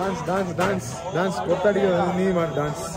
dance dance dance dance கொத்தடிக்க நீ மாதிரி டான்ஸ்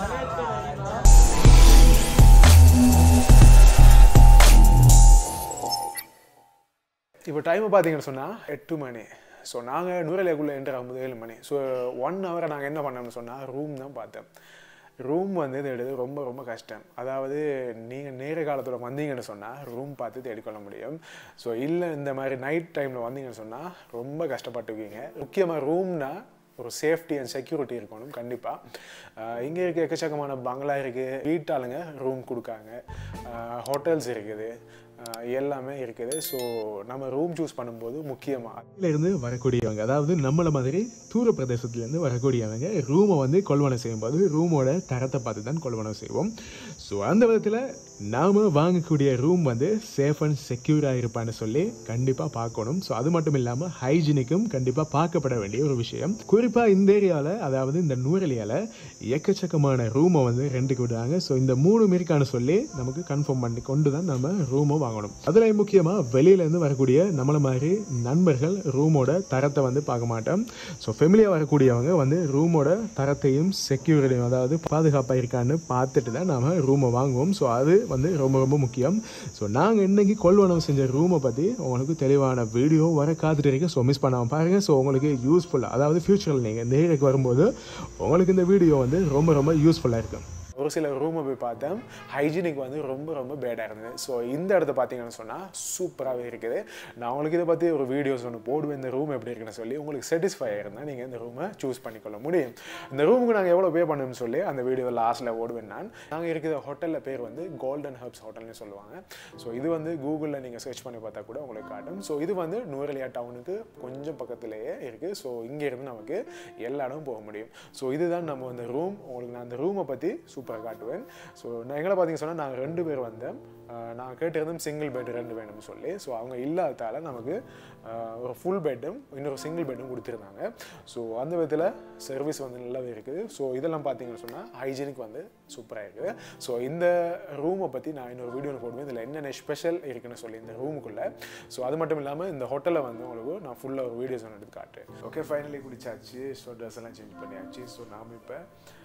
இப்போ டைமை பார்த்தீங்கன்னு சொன்னால் எட்டு மணி ஸோ நாங்கள் நூறலைக்குள்ளே என்டர் ஆகும்போது ஏழு மணி ஸோ ஒன் ஹவரை நாங்கள் என்ன பண்ணோம்னு சொன்னால் ரூம் தான் பார்த்தோம் ரூம் வந்து தேடுறது ரொம்ப ரொம்ப கஷ்டம் அதாவது நீங்கள் நேர காலத்தில் வந்தீங்கன்னு சொன்னால் ரூம் பார்த்து தேடிக்கொள்ள முடியும் ஸோ இல்லை இந்த மாதிரி நைட் டைமில் வந்தீங்கன்னு சொன்னால் ரொம்ப கஷ்டப்பட்டுக்குவீங்க முக்கியமாக ரூம்னா ஒரு சேஃப்டி அண்ட் செக்யூரிட்டி இருக்கணும் கண்டிப்பாக இங்கே இருக்க எக்கச்சக்கமான பங்களா இருக்குது வீட்டாளுங்க ரூம் கொடுக்காங்க ஹோட்டல்ஸ் இருக்குது ஆஹ் எல்லாமே இருக்குது ஸோ நம்ம ரூம் சூஸ் பண்ணும்போது முக்கியமாக இருந்து வரக்கூடியவங்க அதாவது நம்மள மாதிரி தூர பிரதேசத்துலேருந்து வரக்கூடியவங்க ரூமை வந்து கொள்வனம் செய்யும்போது ரூமோட தரத்தை பார்த்து தான் கொள்வனம் செய்வோம் ஸோ அந்த விதத்தில் நாம் வாங்கக்கூடிய ரூம் வந்து சேஃப் அண்ட் செக்யூராக இருப்பான்னு சொல்லி கண்டிப்பாக பார்க்கணும் ஸோ அது மட்டும் இல்லாமல் ஹைஜீனிக்கும் கண்டிப்பாக பார்க்கப்பட வேண்டிய ஒரு விஷயம் குறிப்பாக இந்த ஏரியாவில் அதாவது இந்த நூறலியால் எக்கச்சக்கமான ரூமை வந்து ரெண்டுக்கு விடுறாங்க ஸோ இந்த மூணு மாரிக்கான சொல்லி நமக்கு கன்ஃபார்ம் பண்ணி கொண்டு தான் நம்ம ரூமை வாங்கணும் அதில் முக்கியமாக வெளியிலேருந்து வரக்கூடிய நம்மள மாதிரி நண்பர்கள் ரூமோட தரத்தை வந்து பார்க்க மாட்டோம் ஸோ ஃபெமிலியாக வரக்கூடியவங்க வந்து ரூமோட தரத்தையும் செக்யூரிட்டியும் அதாவது பாதுகாப்பாக இருக்கான்னு பார்த்துட்டு தான் நாம ரூமை வாங்குவோம் ஸோ அது வந்து ரொம்ப ரொம்ப முக்கியம் ஸோ நாங்கள் இன்னைக்கு கொள்வனவு செஞ்ச ரூமை பற்றி உங்களுக்கு தெளிவான வீடியோ வர காத்துட்டு இருக்கு ஸோ மிஸ் பண்ணாமல் பாருங்கள் ஸோ உங்களுக்கு யூஸ்ஃபுல்லாக அதாவது ஃபியூச்சரில் நீங்கள் இந்த ஏரியாக்கு வரும்போது உங்களுக்கு இந்த வீடியோ வந்து ரொம்ப ரொம்ப யூஸ்ஃபுல்லாக இருக்கும் ஒரு சில ரூமை போய் பார்த்தேன் ஹைஜீனிக் வந்து ரொம்ப ரொம்ப பேடாக இருந்தது ஸோ இந்த இடத்த பார்த்தீங்கன்னு சொன்னால் சூப்பராகவே இருக்குது நான் உங்களுக்கு இதை பற்றி ஒரு வீடியோஸ் ஒன்று போடுவேன் இந்த ரூம் எப்படி இருக்குன்னு சொல்லி உங்களுக்கு சாட்டிஸ்ஃபை ஆயிருந்தால் நீங்கள் இந்த ரூமை சூஸ் பண்ணிக்கொள்ள முடியும் இந்த ரூமுக்கு நாங்கள் எவ்வளோ பே பண்ணணும்னு சொல்லி அந்த வீடியோ லாஸ்ட்டில் ஓடுவேன் நான் நாங்கள் இருக்கிற ஹோட்டலில் பேர் வந்து கோல்டன் ஹர்ப்ஸ் ஹோட்டல்னு சொல்லுவாங்க ஸோ இது வந்து கூகுளில் நீங்கள் சர்ச் பண்ணி பார்த்தா கூட உங்களுக்கு காட்டும் ஸோ இது வந்து நூரலியா டவுனுக்கு கொஞ்சம் பக்கத்துலேயே இருக்குது ஸோ இங்கேருந்து நமக்கு எல்லா இடமும் போக முடியும் ஸோ இதுதான் நம்ம அந்த ரூம் உங்களுக்கு நான் அந்த ரூமை பற்றி சூப்பராக காட்டுவேன் ஸோ நான் எங்களை பார்த்தீங்க சொன்னால் நாங்கள் ரெண்டு பேர் வந்தோம் ஆஹ் நான் கேட்டிருந்தோம் சிங்கிள் பெட் ரெண்டு வேணும்னு சொல்லி ஸோ அவங்க இல்லாததால் நமக்கு ஆஹ் ஒரு ஃபுல் பெட்டும் இன்னொரு சிங்கிள் பெட்டும் கொடுத்துருந்தாங்க ஸோ அந்த விதத்தில் சர்வீஸ் வந்து நல்லாவே இருக்குது ஸோ இதெல்லாம் பார்த்தீங்கன்னு சொன்னால் ஹைஜீனிக் வந்து சூப்பராக இருக்குது ஸோ இந்த ரூமை பற்றி நான் இன்னொரு வீடியோ போடுவேன் இதில் என்னென்ன ஸ்பெஷல் இருக்குன்னு சொல்லி இந்த ரூமுக்குள்ளே ஸோ அது மட்டும் இல்லாமல் இந்த ஹோட்டலில் வந்து உங்களுக்கு நான் ஃபுல்லாக ஒரு வீடியோஸ் ஒன்று எடுத்து காட்டுறேன் ஓகே ஃபைனலி குடிச்சாச்சு ஸோ ட்ரெஸ் எல்லாம் சேஞ்ச் பண்ணியாச்சு ஸோ நாம் இப்போ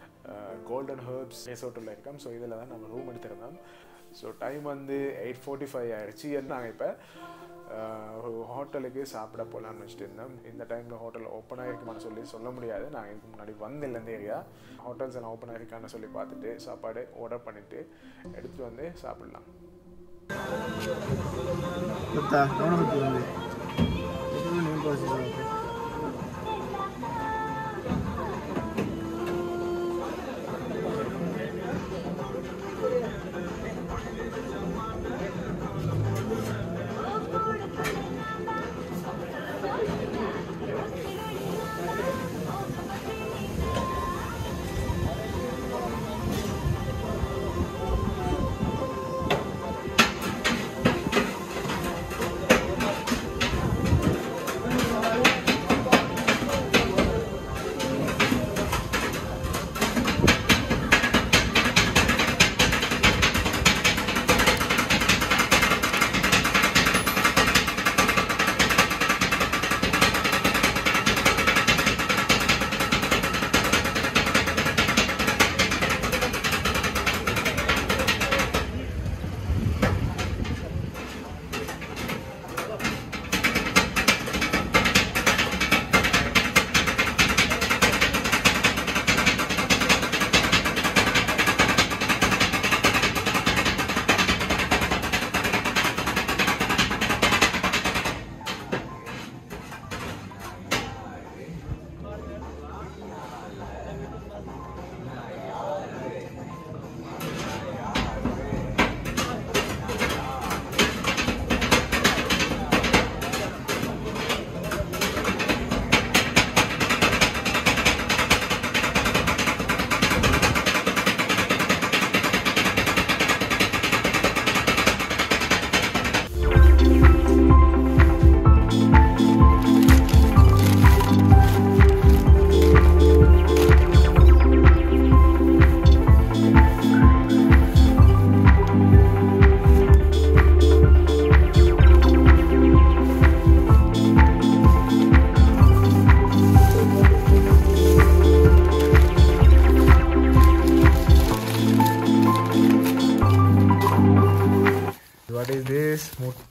கோல்டன் ஹர்ப்ஸ் ரிசோர்ட்டில் இருக்கோம் ஸோ இதில் தான் நம்ம ரூம் எடுத்திருந்தோம் ஸோ டைம் வந்து எயிட் ஃபோர்ட்டி ஃபைவ் ஆயிடுச்சு நாங்கள் இப்போ ஒரு ஹோட்டலுக்கு சாப்பிட போகலான்னு வச்சுட்டு இருந்தோம் இந்த டைமில் ஹோட்டல் ஓப்பன் ஆகிருக்குமான்னு சொல்லி சொல்ல முடியாது நாங்கள் இதுக்கு முன்னாடி வந்தில்ல இந்த ஏரியா ஹோட்டல்ஸ் எல்லாம் ஓப்பன் ஆகிருக்கான்னு சொல்லி பார்த்துட்டு சாப்பாடு ஆர்டர் பண்ணிவிட்டு எடுத்துகிட்டு வந்து சாப்பிட்லாம் ಗೊತ್ತಾ ನೋಡಬೇಕು ನೀವು ತೋರಿಸಿದ್ರೆ ஸோ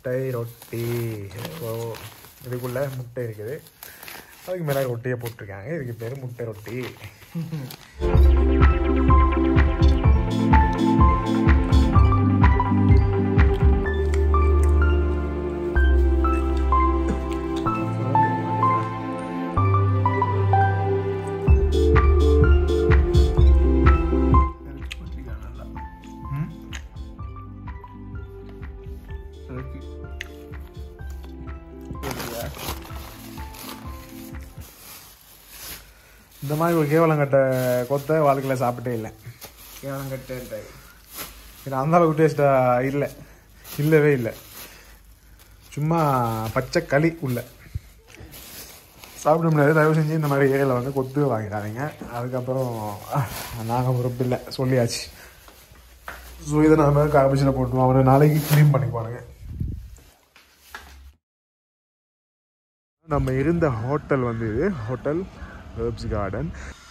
முட்டை ரொட்டி ஸோ இதுக்குள்ளே முட்டை இருக்குது அதுக்கு மேலே ரொட்டியை போட்டிருக்காங்க இதுக்கு பேர் முட்டை ரொட்டி இந்த மாதிரி ஒரு கேவலங்கட்ட கொத்த வாழ்க்கையில் சாப்பிட்டே இல்லை கேவலம் கட்டேன்ட்டாய் ஏன்னா அந்த அளவுக்கு டேஸ்ட்டாக இல்லை இல்லவே இல்லை சும்மா பச்சை களி உள்ள சாப்பிட முடியாது தயவு செஞ்சு இந்த மாதிரி ஏரியாவில் வந்து கொத்து வாங்கிடாதீங்க அதுக்கப்புறம் நாங்கள் பொறுப்பு இல்லை சொல்லியாச்சு ஸோ இதை நாம கார்பேஜில் போட்டுருவோம் அவனை நாளைக்கு க்ளீன் பண்ணிக்குவானுங்க நம்ம இருந்த ஹோட்டல் வந்து இது ஹோட்டல் ஹெர்ப்ஸ் கார்டன்